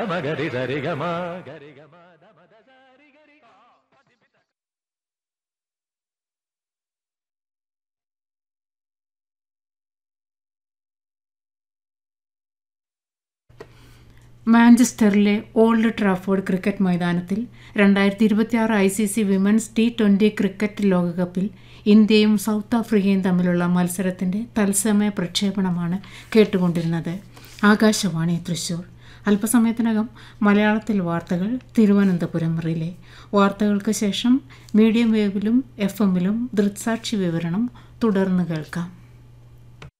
മഗരി സരി ഗമ ഗരി ഗമ ദമ ദ സരി ഗരി മാഞ്ചസ്റ്ററിലെ ഓൾഡ് ട്രാഫോർഡ് ക്രിക്കറ്റ് മൈതാനത്തിൽ രണ്ടായിരത്തി ഇരുപത്തിയാറ് I C C women's T twenty cricket ലോകകപ്പിൽ ഇന്ത്യയും സൗത്ത് ആഫ്രിക്കയും തമ്മിലുള്ള മത്സരത്തിൻ്റെ തത്സമയ പ്രക്ഷേപണമാണ് കേട്ടുകൊണ്ടിരുന്നത് ആകാശവാണി തൃശൂർ അല്പസമയത്തിനകം മലയാളത്തിൽ വാർത്തകൾ തിരുവനന്തപുരം റിലേ വാർത്തകൾക്ക് ശേഷം മീഡിയം വേവിലും എഫ് എമ്മിലും ദൃക്സാക്ഷി വിവരണം തുടർന്ന് കേൾക്കാം